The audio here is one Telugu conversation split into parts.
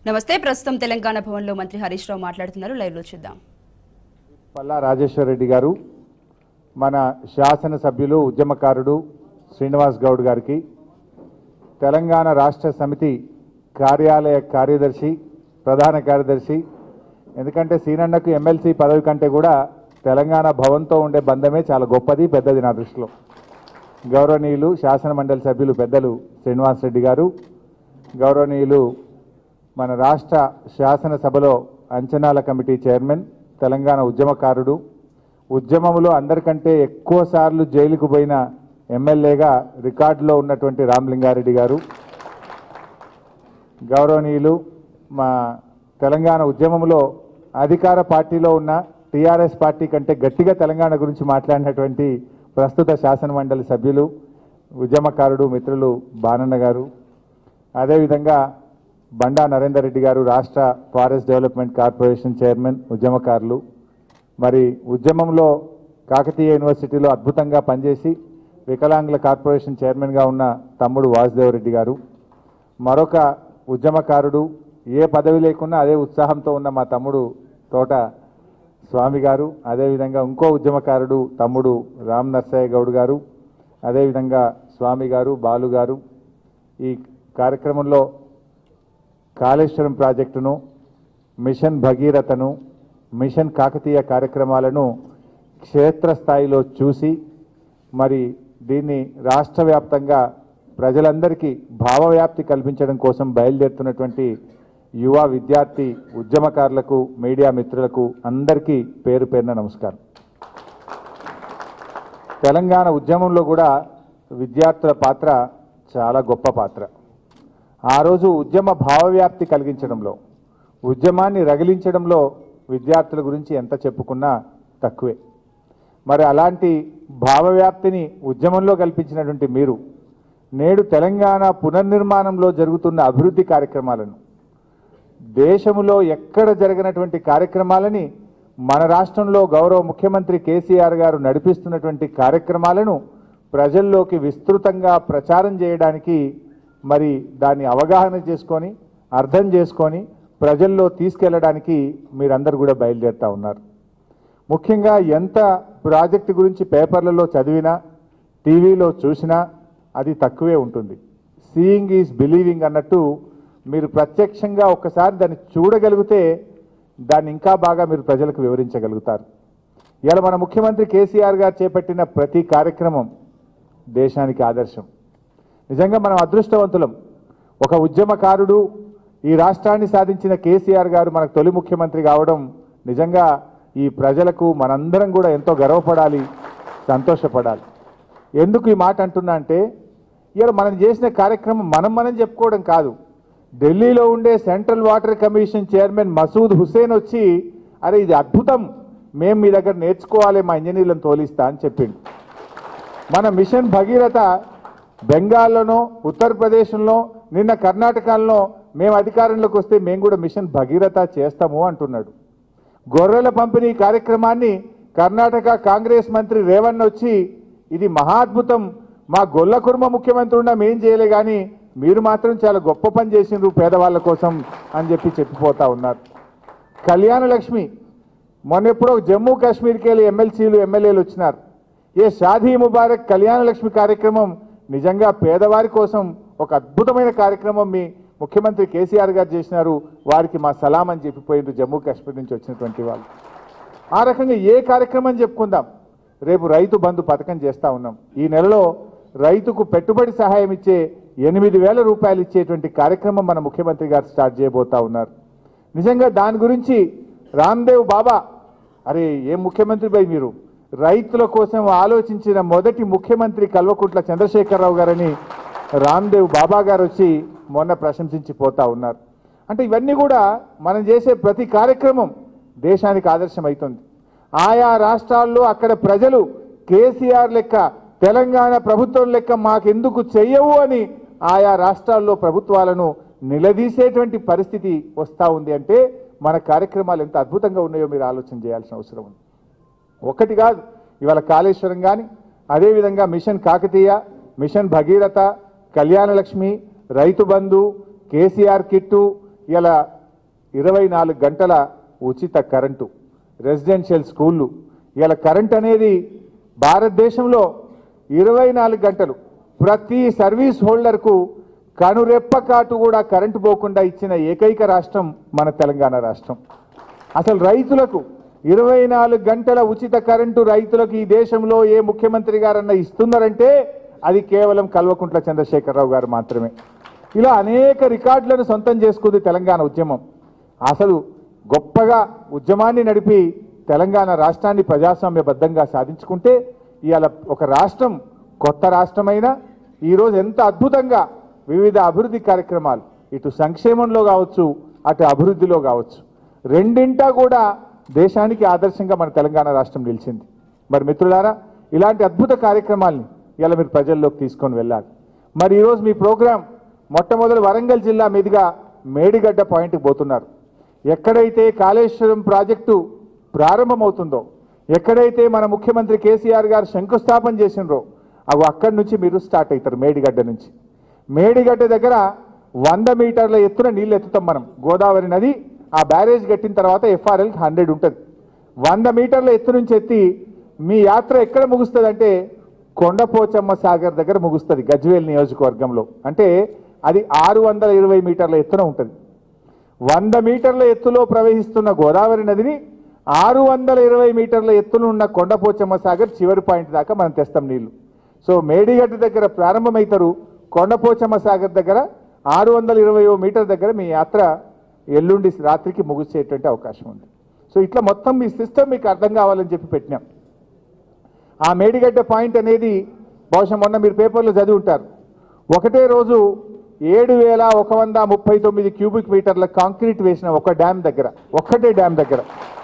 నమస్తే ప్రస్తుతం తెలంగాణ భవన్లో మంత్రి హరీష్ రావు మాట్లాడుతున్నారు లైవ్ లో చూద్దాం పల్లా రాజేశ్వర రెడ్డి గారు మన శాసనసభ్యులు ఉద్యమకారుడు శ్రీనివాస్ గౌడ్ గారికి తెలంగాణ రాష్ట్ర సమితి కార్యాలయ కార్యదర్శి ప్రధాన కార్యదర్శి ఎందుకంటే సీనన్నకు ఎమ్మెల్సీ పదవి కంటే కూడా తెలంగాణ భవన్తో ఉండే బంధమే చాలా గొప్పది పెద్దది నా దృష్టిలో గౌరవనీయులు శాసన మండలి సభ్యులు పెద్దలు శ్రీనివాస్ రెడ్డి గారు గౌరవనీయులు మన రాష్ట్ర శాసనసభలో అంచనాల కమిటీ చైర్మన్ తెలంగాణ ఉద్యమకారుడు ఉద్యమంలో అందరికంటే ఎక్కువ సార్లు జైలుకు పోయిన ఎమ్మెల్యేగా రికార్డులో ఉన్నటువంటి రామలింగారెడ్డి గారు గౌరవనీయులు మా తెలంగాణ ఉద్యమంలో అధికార పార్టీలో ఉన్న టీఆర్ఎస్ పార్టీ కంటే గట్టిగా తెలంగాణ గురించి మాట్లాడినటువంటి ప్రస్తుత శాసనమండలి సభ్యులు ఉద్యమకారుడు మిత్రులు బానన్న గారు అదేవిధంగా బండా నరేందర్ రెడ్డి గారు రాష్ట్ర ఫారెస్ట్ డెవలప్మెంట్ కార్పొరేషన్ చైర్మన్ ఉద్యమకారులు మరి ఉద్యమంలో కాకతీయ యూనివర్సిటీలో అద్భుతంగా పనిచేసి వికలాంగుల కార్పొరేషన్ చైర్మన్గా ఉన్న తమ్ముడు వాసుదేవరెడ్డి గారు మరొక ఉద్యమకారుడు ఏ పదవి లేకున్నా అదే ఉత్సాహంతో ఉన్న మా తమ్ముడు తోట స్వామి గారు అదేవిధంగా ఇంకో ఉద్యమకారుడు తమ్ముడు రామ్ నర్సయ్య గౌడ్ గారు అదేవిధంగా స్వామి గారు బాలు గారు ఈ కార్యక్రమంలో కాళేశ్వరం ప్రాజెక్టును మిషన్ భగీరథను మిషన్ కాకతీయ కార్యక్రమాలను క్షేత్రస్థాయిలో చూసి మరి దీన్ని రాష్ట్ర వ్యాప్తంగా ప్రజలందరికీ భావవ్యాప్తి కల్పించడం కోసం బయలుదేరుతున్నటువంటి యువ విద్యార్థి ఉద్యమకారులకు మీడియా మిత్రులకు అందరికీ పేరు పేరున నమస్కారం తెలంగాణ ఉద్యమంలో కూడా విద్యార్థుల పాత్ర చాలా గొప్ప పాత్ర ఆ రోజు ఉద్యమ భావవ్యాప్తి కలిగించడంలో ఉద్యమాన్ని రగిలించడంలో విద్యార్థుల గురించి ఎంత చెప్పుకున్నా తక్కువే మరి అలాంటి భావవ్యాప్తిని ఉద్యమంలో కల్పించినటువంటి మీరు నేడు తెలంగాణ పునర్నిర్మాణంలో జరుగుతున్న అభివృద్ధి కార్యక్రమాలను దేశంలో ఎక్కడ జరిగినటువంటి కార్యక్రమాలని మన రాష్ట్రంలో గౌరవ ముఖ్యమంత్రి కేసీఆర్ గారు నడిపిస్తున్నటువంటి కార్యక్రమాలను ప్రజల్లోకి విస్తృతంగా ప్రచారం చేయడానికి మరి దాన్ని అవగాహన చేసుకొని అర్థం చేసుకొని ప్రజల్లో తీసుకెళ్ళడానికి మీరందరూ కూడా బయలుదేరుతా ఉన్నారు ముఖ్యంగా ఎంత ప్రాజెక్టు గురించి పేపర్లలో చదివినా టీవీలో చూసినా అది తక్కువే ఉంటుంది సీయింగ్ ఈజ్ బిలీవింగ్ అన్నట్టు మీరు ప్రత్యక్షంగా ఒక్కసారి దాన్ని చూడగలిగితే దాన్ని ఇంకా బాగా మీరు ప్రజలకు వివరించగలుగుతారు ఇవాళ మన ముఖ్యమంత్రి కేసీఆర్ గారు చేపట్టిన ప్రతి కార్యక్రమం దేశానికి ఆదర్శం నిజంగా మనం అదృష్టవంతులం ఒక ఉద్యమకారుడు ఈ రాష్ట్రాన్ని సాధించిన కేసీఆర్ గారు మనకు తొలి ముఖ్యమంత్రి కావడం నిజంగా ఈ ప్రజలకు మనందరం కూడా ఎంతో గర్వపడాలి సంతోషపడాలి ఎందుకు ఈ మాట అంటున్నా అంటే ఇవాళ మనం చేసిన కార్యక్రమం మనం మనం చెప్పుకోవడం కాదు ఢిల్లీలో ఉండే central water commission chairman Masood Hussain వచ్చి అరే ఇది అద్భుతం మేము మీ దగ్గర నేర్చుకోవాలి మా ఇంజనీర్లను తోలిస్తా అని చెప్పిండు మన మిషన్ భగీరథ బెంగాల్లోనో ఉత్తరప్రదేశ్లో నిన్న కర్ణాటకలో మేము అధికారంలోకి వస్తే మేము కూడా మిషన్ భగీరథ చేస్తాము అంటున్నాడు గొర్రెల పంపిణీ కార్యక్రమాన్ని కర్ణాటక కాంగ్రెస్ మంత్రి రేవణ్ వచ్చి ఇది మహాద్భుతం మా గొల్ల కుర్మ ముఖ్యమంత్రి ఉన్నా మేం చేయలే కానీ మీరు మాత్రం చాలా గొప్ప పని చేసిండ్రు పేదవాళ్ళ కోసం అని చెప్పి చెప్పిపోతా ఉన్నారు కళ్యాణ లక్ష్మి మొన్న ఎప్పుడో జమ్మూ కాశ్మీర్కి వెళ్ళి ఎమ్మెల్సీలు ఎమ్మెల్యేలు వచ్చినారు ఏ షాదీ ముబారక్ కళ్యాణ లక్ష్మి కార్యక్రమం నిజంగా పేదవారి కోసం ఒక అద్భుతమైన కార్యక్రమం మీ ముఖ్యమంత్రి కేసీఆర్ గారు చేసినారు వారికి మా సలాం అని చెప్పిపోయిండ్రు జమ్మూ కాశ్మీర్ నుంచి వచ్చినటువంటి వాళ్ళు ఆ రకంగా ఏ కార్యక్రమం చెప్పుకుందాం రేపు రైతు బంధు పథకం చేస్తా ఉన్నాం ఈ నెలలో రైతుకు పెట్టుబడి సహాయం ఇచ్చే ఎనిమిది వేల రూపాయలు ఇచ్చేటువంటి కార్యక్రమం మన ముఖ్యమంత్రి గారు స్టార్ట్ చేయబోతా ఉన్నారు నిజంగా దాని గురించి రామ్దేవ్ బాబా అరే ఏం ముఖ్యమంత్రి బై మీరు రైతుల కోసం ఆలోచించిన మొదటి ముఖ్యమంత్రి కల్వకుంట్ల చంద్రశేఖరరావు గారని రామ్దేవ్ బాబా గారు వచ్చి మొన్న ప్రశంసించి పోతా ఉన్నారు అంటే ఇవన్నీ కూడా మనం చేసే ప్రతి కార్యక్రమం దేశానికి ఆదర్శం అవుతుంది ఆయా రాష్ట్రాల్లో అక్కడ ప్రజలు కేసీఆర్ లెక్క తెలంగాణ ప్రభుత్వం లెక్క మాకెందుకు చెయ్యవు అని ఆయా రాష్ట్రాల్లో ప్రభుత్వాలను నిలదీసేటువంటి పరిస్థితి వస్తూ ఉంది అంటే మన కార్యక్రమాలు ఎంత అద్భుతంగా ఉన్నాయో మీరు ఆలోచన చేయాల్సిన అవసరం ఉంది ఒకటి కాదు ఇవాళ కాళేశ్వరం కానీ అదేవిధంగా మిషన్ కాకతీయ మిషన్ భగీరథ కళ్యాణ లక్ష్మి రైతు బంధు కేసీఆర్ కిట్టు ఇలా ఇరవై నాలుగు గంటల ఉచిత కరెంటు రెసిడెన్షియల్ స్కూళ్ళు ఇలా కరెంట్ అనేది భారతదేశంలో ఇరవై నాలుగు గంటలు ప్రతి సర్వీస్ హోల్డర్కు కనురెప్ప కాటు కూడా కరెంటు పోకుండా ఇచ్చిన ఏకైక రాష్ట్రం మన తెలంగాణ రాష్ట్రం అసలు రైతులకు ఇరవై నాలుగు గంటల ఉచిత కరెంటు రైతులకు ఈ దేశంలో ఏ ముఖ్యమంత్రి గారన్నా ఇస్తున్నారంటే అది కేవలం కల్వకుంట్ల చంద్రశేఖరరావు గారు మాత్రమే ఇలా అనేక రికార్డులను సొంతం చేసుకుంది తెలంగాణ ఉద్యమం అసలు గొప్పగా ఉద్యమాన్ని నడిపి తెలంగాణ రాష్ట్రాన్ని ప్రజాస్వామ్యబద్ధంగా సాధించుకుంటే ఇవాళ ఒక రాష్ట్రం కొత్త రాష్ట్రమైనా ఈరోజు ఎంత అద్భుతంగా వివిధ అభివృద్ధి కార్యక్రమాలు ఇటు సంక్షేమంలో కావచ్చు అటు అభివృద్ధిలో కావచ్చు రెండింటా కూడా దేశానికి ఆదర్శంగా మన తెలంగాణ రాష్ట్రం నిలిచింది మరి మిత్రులారా ఇలాంటి అద్భుత కార్యక్రమాల్ని ఇలా మీరు ప్రజల్లోకి తీసుకొని వెళ్ళాలి మరి ఈరోజు మీ ప్రోగ్రాం మొట్టమొదటి వరంగల్ జిల్లా మీదుగా మేడిగడ్డ పాయింట్కి పోతున్నారు ఎక్కడైతే కాళేశ్వరం ప్రాజెక్టు ప్రారంభమవుతుందో ఎక్కడైతే మన ముఖ్యమంత్రి కేసీఆర్ గారు శంకుస్థాపన చేసినరో అవి అక్కడి నుంచి మీరు స్టార్ట్ అవుతారు మేడిగడ్డ నుంచి మేడిగడ్డ దగ్గర వంద మీటర్ల ఎత్తున నీళ్ళు ఎత్తుతాం మనం గోదావరి నది ఆ బ్యారేజ్ కట్టిన తర్వాత ఎఫ్ఆర్ఎల్ హండ్రెడ్ ఉంటుంది వంద మీటర్ల ఎత్తు నుంచి ఎత్తి మీ యాత్ర ఎక్కడ ముగుస్తుంది అంటే కొండపోచమ్మ సాగర్ దగ్గర ముగుస్తుంది గజ్వేల్ నియోజకవర్గంలో అంటే అది ఆరు వందల ఇరవై మీటర్ల ఎత్తున ఉంటుంది వంద మీటర్ల ఎత్తులో ప్రవహిస్తున్న గోదావరి నదిని ఆరు వందల ఇరవై మీటర్ల ఎత్తున ఉన్న కొండపోచమ్మ సాగర్ చివరి పాయింట్ దాకా మనం తెస్తాం నీళ్లు సో మేడిగడ్డ దగ్గర ప్రారంభమవుతారు కొండపోచమ్మ సాగర్ దగ్గర ఆరు వందల ఇరవై మీటర్ దగ్గర మీ యాత్ర ఎల్లుండి రాత్రికి ముగిసేటువంటి అవకాశం ఉంది సో ఇట్లా మొత్తం మీ సిస్టమ్ మీకు అర్థం కావాలని చెప్పి పెట్టినాం ఆ మేడిగడ్డ పాయింట్ అనేది బహుశా మొన్న మీరు పేపర్లో చదివి ఉంటారు ఒకటే రోజు ఏడు వేల ఒక వంద ముప్పై తొమ్మిది క్యూబిక్ మీటర్ల కాంక్రీట్ వేసిన ఒక డ్యామ్ దగ్గర ఒక్కటే డ్యామ్ దగ్గర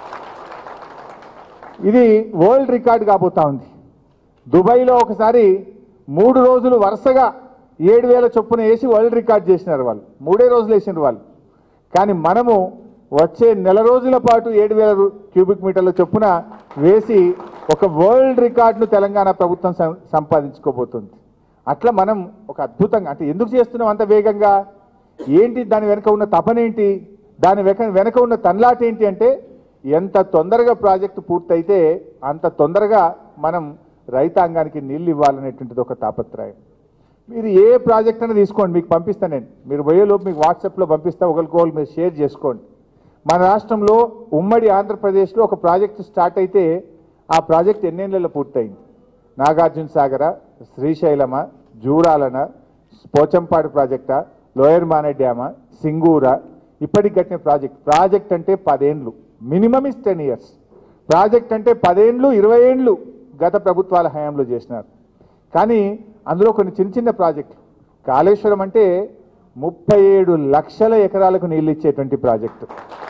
ఇది వరల్డ్ రికార్డ్ కాబోతా ఉంది దుబాయ్లో ఒకసారి మూడు రోజులు వరుసగా ఏడు వేల చొప్పున వేసి వరల్డ్ రికార్డ్ చేసినారు వాళ్ళు మూడే రోజులు వేసినారు వాళ్ళు కానీ మనము వచ్చే నెల రోజుల పాటు ఏడు వేల రు- క్యూబిక్ మీటర్ల చొప్పున వేసి ఒక వరల్డ్ రికార్డును తెలంగాణ ప్రభుత్వం సం- సంపాదించుకోబోతుంది అట్లా మనం ఒక అద్భుతంగా అంటే ఎందుకు చేస్తున్నాం అంత వేగంగా ఏంటి దాని వెనక ఉన్న తపనేంటి దాని వెనక వెనక ఉన్న తన్లాట ఏంటి అంటే ఎంత తొందరగా ప్రాజెక్టు పూర్తయితే అంత తొందరగా మనం రైతాంగానికి నీళ్ళు ఇవ్వాలనేటువంటిది ఒక తాపత్రయం మీరు ఏ ప్రాజెక్ట్ అయినా తీసుకోండి మీకు పంపిస్తాను నేను మీరు పోయేలోపు మీకు వాట్సాప్లో పంపిస్తా ఒకరికొకరు మీరు షేర్ చేసుకోండి మన రాష్ట్రంలో ఉమ్మడి ఆంధ్రప్రదేశ్లో ఒక ప్రాజెక్ట్ స్టార్ట్ అయితే ఆ ప్రాజెక్ట్ ఎన్నేళ్లలో పూర్తయింది నాగార్జున సాగర శ్రీశైలమ జూరాలన పోచంపాడు ప్రాజెక్టా లోయర్ మానే డ్యామా సింగూర ఇప్పటికి కట్టిన ప్రాజెక్ట్ ప్రాజెక్ట్ అంటే పదేండ్లు minimum is ten years project అంటే పదేండ్లు ఇరవై ఏండ్లు గత ప్రభుత్వాల హయాంలో చేసినారు కానీ అందులో కొన్ని చిన్న చిన్న ప్రాజెక్టులు కాళేశ్వరం అంటే ముప్పై ఏడు లక్షల ఎకరాలకు నీళ్ళు ఇచ్చేటువంటి ప్రాజెక్టు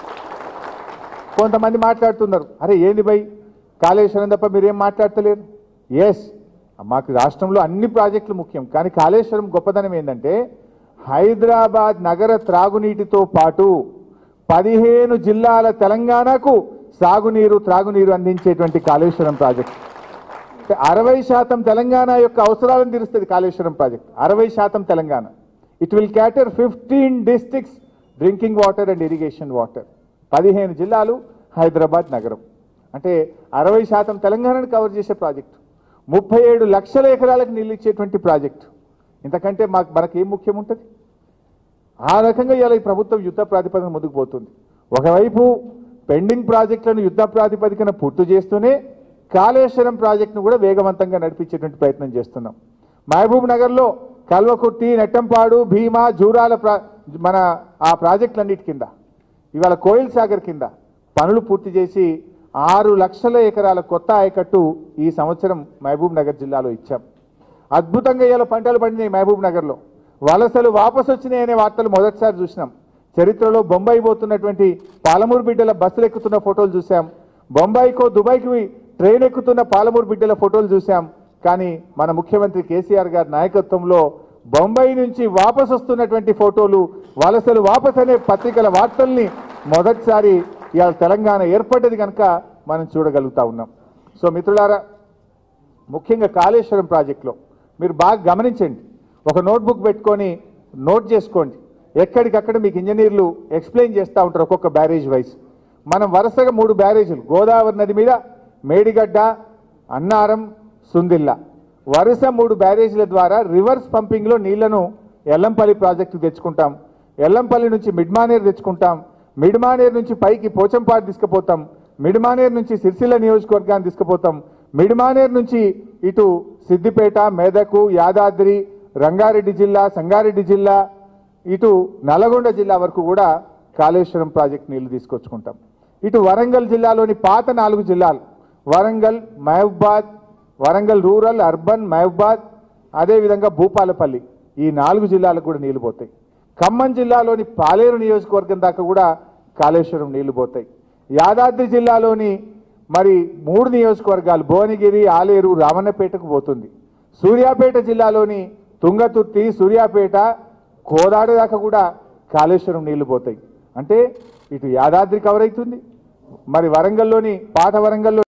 కొంతమంది మాట్లాడుతున్నారు అరే ఏంది భయ్ కాళేశ్వరం తప్ప మీరేం మాట్లాడతలేరు ఎస్ మాకు రాష్ట్రంలో అన్ని ప్రాజెక్టులు ముఖ్యం కానీ కాళేశ్వరం గొప్పదనం ఏంటంటే హైదరాబాద్ నగర త్రాగునీటితో పాటు పదిహేను జిల్లాల తెలంగాణకు సాగునీరు త్రాగునీరు అందించేటువంటి కాళేశ్వరం ప్రాజెక్ట్ అంటే అరవై శాతం తెలంగాణ యొక్క అవసరాలను తీరుస్తుంది కాళేశ్వరం ప్రాజెక్ట్ అరవై శాతం Telangana it will cater fifteen districts drinking water and irrigation water పదిహేను జిల్లాలు హైదరాబాద్ నగరం అంటే అరవై శాతం తెలంగాణను కవర్ చేసే ప్రాజెక్టు ముప్పై ఏడు లక్షల ఎకరాలకు నీళ్ళు ఇచ్చేటువంటి ప్రాజెక్టు ఇంతకంటే మాకు మనకి ఏం ముఖ్యం ఉంటుంది ఆ రకంగా ఇవాళ ఈ ప్రభుత్వం యుద్ధ ప్రాతిపదికన ముందుకు పోతుంది ఒకవైపు పెండింగ్ ప్రాజెక్టులను యుద్ధ ప్రాతిపదికన పూర్తి చేస్తూనే కాళేశ్వరం ప్రాజెక్టును కూడా వేగవంతంగా నడిపించేటువంటి ప్రయత్నం చేస్తున్నాం మహబూబ్ నగర్లో కల్వకుర్తి నెట్టంపాడు భీమా జూరాల ప్రా మన ఆ ప్రాజెక్టులన్నిటి కింద ఇవాళ కోయిల్ సాగర్ కింద పనులు పూర్తి చేసి ఆరు లక్షల ఎకరాల కొత్త ఆయకట్టు ఈ సంవత్సరం మహబూబ్ నగర్ జిల్లాలో ఇచ్చాం అద్భుతంగా ఇవాళ పంటలు పండినాయి మహబూబ్ నగర్లో వలసలు వాపసు వచ్చినాయి అనే వార్తలు మొదటిసారి చూసినాం చరిత్రలో బొంబాయి పోతున్నటువంటి పాలమూరు బిడ్డల బస్సులు ఎక్కుతున్న ఫోటోలు చూసాం బొంబాయికో దుబాయ్కి ట్రైన్ ఎక్కుతున్న పాలమూరు బిడ్డల ఫోటోలు చూసాం కానీ మన ముఖ్యమంత్రి కేసీఆర్ గారి నాయకత్వంలో బొంబాయి నుంచి వాపసు వస్తున్నటువంటి ఫోటోలు వలసలు వాపస్ అనే పత్రికల వార్తల్ని మొదటిసారి ఇవాళ తెలంగాణ ఏర్పడ్డది కనుక మనం చూడగలుగుతా ఉన్నాం సో మిత్రులారా ముఖ్యంగా కాళేశ్వరం ప్రాజెక్టులో మీరు బాగా గమనించండి ఒక నోట్బుక్ పెట్టుకొని నోట్ చేసుకోండి ఎక్కడికక్కడ మీకు ఇంజనీర్లు ఎక్స్ప్లెయిన్ చేస్తూ ఉంటారు ఒక్కొక్క బ్యారేజ్ వైస్ మనం వరుసగా మూడు బ్యారేజీలు గోదావరి నది మీద మేడిగడ్డ అన్నారం సుందిల్లా వరుస మూడు బ్యారేజీల ద్వారా రివర్స్ పంపింగ్లో నీళ్లను ఎల్లంపల్లి ప్రాజెక్టు తెచ్చుకుంటాం ఎల్లంపల్లి నుంచి మిడ్మానేరు తెచ్చుకుంటాం మిడ్మానేరు నుంచి పైకి పోచంపాడు తీసుకుపోతాం మిడ్మానేరు నుంచి సిరిసిల్ల నియోజకవర్గాన్ని తీసుకుపోతాం మిడ్మానేరు నుంచి ఇటు సిద్దిపేట మెదకు యాదాద్రి రంగారెడ్డి జిల్లా సంగారెడ్డి జిల్లా ఇటు నల్గొండ జిల్లా వరకు కూడా కాళేశ్వరం ప్రాజెక్ట్ నీళ్లు తీసుకొచ్చుకుంటాం ఇటు వరంగల్ జిల్లాలోని పాత నాలుగు జిల్లాలు వరంగల్ మహబూబాద్ వరంగల్ రూరల్ అర్బన్ మహబూబాద్ అదేవిధంగా భూపాలపల్లి ఈ నాలుగు జిల్లాలకు కూడా నీళ్లు పోతాయి ఖమ్మం జిల్లాలోని పాలేరు నియోజకవర్గం దాకా కూడా కాళేశ్వరం నీళ్లు పోతాయి యాదాద్రి జిల్లాలోని మరి మూడు నియోజకవర్గాలు భువనగిరి ఆలేరు రామన్నపేటకు పోతుంది సూర్యాపేట జిల్లాలోని తుంగతుర్తి సూర్యాపేట కోదాడ దాకా కూడా కాళేశ్వరం నీళ్లు పోతాయి అంటే ఇటు యాదాద్రి కవర్ అవుతుంది మరి వరంగల్లోని పాత వరంగల్లో